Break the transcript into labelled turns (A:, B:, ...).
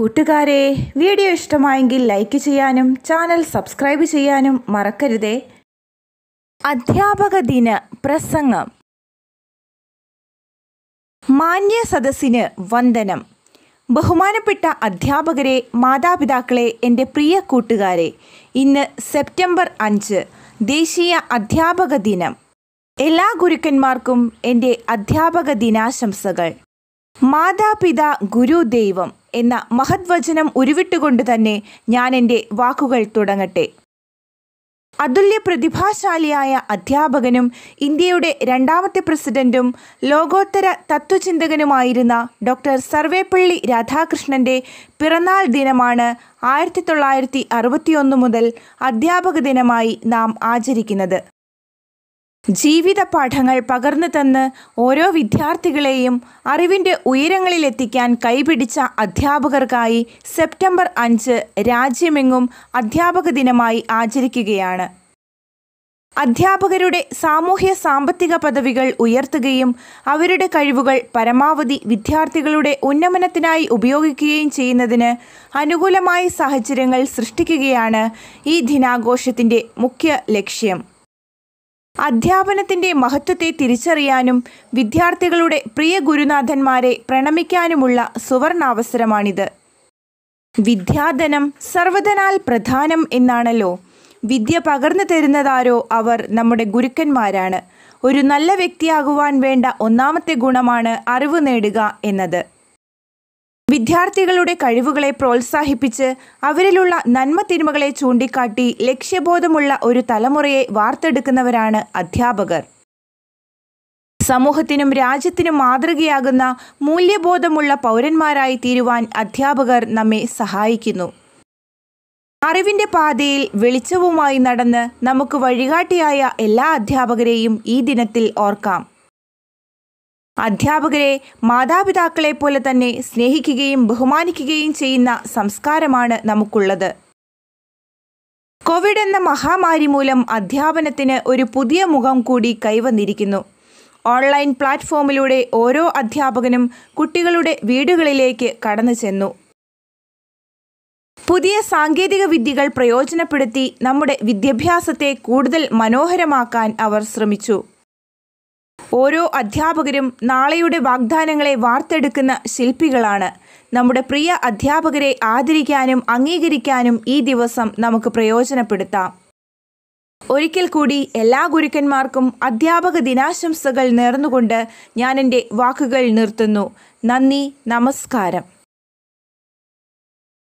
A: കൂട്ടുകാരെ വീഡിയോ ഇഷ്ടമായെങ്കിൽ ലൈക്ക് ചെയ്യാനും ചാനൽ സബ്സ്ക്രൈബ് ചെയ്യാനും മറക്കരുതേ അധ്യാപക ദിന പ്രസംഗം മാന്യ സദസ്സിന് വന്ദനം ബഹുമാനപ്പെട്ട അധ്യാപകരെ മാതാപിതാക്കളെ എൻ്റെ പ്രിയ കൂട്ടുകാരെ ഇന്ന് സെപ്റ്റംബർ അഞ്ച് ദേശീയ അധ്യാപക ദിനം എല്ലാ ഗുരുക്കന്മാർക്കും എൻ്റെ അധ്യാപക ദിനാശംസകൾ മാതാപിത ഗുരു ദൈവം എന്ന മഹത്വചനം ഉരുവിട്ടുകൊണ്ട് തന്നെ ഞാൻ എൻ്റെ വാക്കുകൾ തുടങ്ങട്ടെ അതുല്യ പ്രതിഭാശാലിയായ അധ്യാപകനും ഇന്ത്യയുടെ രണ്ടാമത്തെ പ്രസിഡന്റും ലോകോത്തര തത്വചിന്തകനുമായിരുന്ന ഡോക്ടർ സർവേപ്പള്ളി രാധാകൃഷ്ണന്റെ പിറന്നാൾ ദിനമാണ് ആയിരത്തി തൊള്ളായിരത്തി അറുപത്തിയൊന്ന് മുതൽ അധ്യാപക ദിനമായി നാം ആചരിക്കുന്നത് ജീവിത പാഠങ്ങൾ പകർന്നു തന്ന് ഓരോ വിദ്യാർത്ഥികളെയും അറിവിൻ്റെ ഉയരങ്ങളിലെത്തിക്കാൻ കൈപിടിച്ച അധ്യാപകർക്കായി സെപ്റ്റംബർ അഞ്ച് രാജ്യമെങ്ങും അധ്യാപക ദിനമായി ആചരിക്കുകയാണ് അധ്യാപകരുടെ സാമൂഹ്യ സാമ്പത്തിക പദവികൾ ഉയർത്തുകയും അവരുടെ കഴിവുകൾ പരമാവധി വിദ്യാർത്ഥികളുടെ ഉന്നമനത്തിനായി ഉപയോഗിക്കുകയും ചെയ്യുന്നതിന് അനുകൂലമായ സാഹചര്യങ്ങൾ സൃഷ്ടിക്കുകയാണ് ഈ ദിനാഘോഷത്തിൻ്റെ മുഖ്യ ലക്ഷ്യം അധ്യാപനത്തിൻ്റെ മഹത്വത്തെ തിരിച്ചറിയാനും വിദ്യാർത്ഥികളുടെ പ്രിയ ഗുരുനാഥന്മാരെ പ്രണമിക്കാനുമുള്ള സുവർണാവസരമാണിത് വിദ്യാധനം സർവധനാൽ പ്രധാനം എന്നാണല്ലോ വിദ്യ പകർന്നു തരുന്നതാരോ അവർ നമ്മുടെ ഗുരുക്കന്മാരാണ് ഒരു നല്ല വ്യക്തിയാകുവാൻ വേണ്ട ഒന്നാമത്തെ ഗുണമാണ് അറിവ് നേടുക എന്നത് വിദ്യാർത്ഥികളുടെ കഴിവുകളെ പ്രോത്സാഹിപ്പിച്ച് അവരിലുള്ള നന്മ തിന്മകളെ ചൂണ്ടിക്കാട്ടി ലക്ഷ്യബോധമുള്ള ഒരു തലമുറയെ വാർത്തെടുക്കുന്നവരാണ് അധ്യാപകർ സമൂഹത്തിനും രാജ്യത്തിനും മാതൃകയാകുന്ന മൂല്യബോധമുള്ള പൗരന്മാരായി തീരുവാൻ അധ്യാപകർ നമ്മെ സഹായിക്കുന്നു അറിവിൻ്റെ പാതയിൽ വെളിച്ചവുമായി നടന്ന് നമുക്ക് വഴികാട്ടിയായ എല്ലാ അധ്യാപകരെയും ഈ ദിനത്തിൽ ഓർക്കാം അധ്യാപകരെ മാതാപിതാക്കളെ പോലെ തന്നെ സ്നേഹിക്കുകയും ബഹുമാനിക്കുകയും ചെയ്യുന്ന സംസ്കാരമാണ് നമുക്കുള്ളത് കോവിഡ് എന്ന മഹാമാരി മൂലം അധ്യാപനത്തിന് ഒരു പുതിയ മുഖം കൂടി കൈവന്നിരിക്കുന്നു ഓൺലൈൻ പ്ലാറ്റ്ഫോമിലൂടെ ഓരോ അധ്യാപകനും കുട്ടികളുടെ വീടുകളിലേക്ക് കടന്നു ചെന്നു പുതിയ സാങ്കേതിക വിദ്യകൾ പ്രയോജനപ്പെടുത്തി നമ്മുടെ വിദ്യാഭ്യാസത്തെ കൂടുതൽ മനോഹരമാക്കാൻ അവർ ശ്രമിച്ചു ഓരോ അധ്യാപകരും നാളെയുടെ വാഗ്ദാനങ്ങളെ വാർത്തെടുക്കുന്ന ശില്പികളാണ് നമ്മുടെ പ്രിയ അധ്യാപകരെ ആദരിക്കാനും അംഗീകരിക്കാനും ഈ ദിവസം നമുക്ക് പ്രയോജനപ്പെടുത്താം ഒരിക്കൽ കൂടി എല്ലാ ഗുരുക്കന്മാർക്കും അധ്യാപക ദിനാശംസകൾ നേർന്നുകൊണ്ട് ഞാൻ എൻ്റെ വാക്കുകൾ നിർത്തുന്നു നന്ദി നമസ്കാരം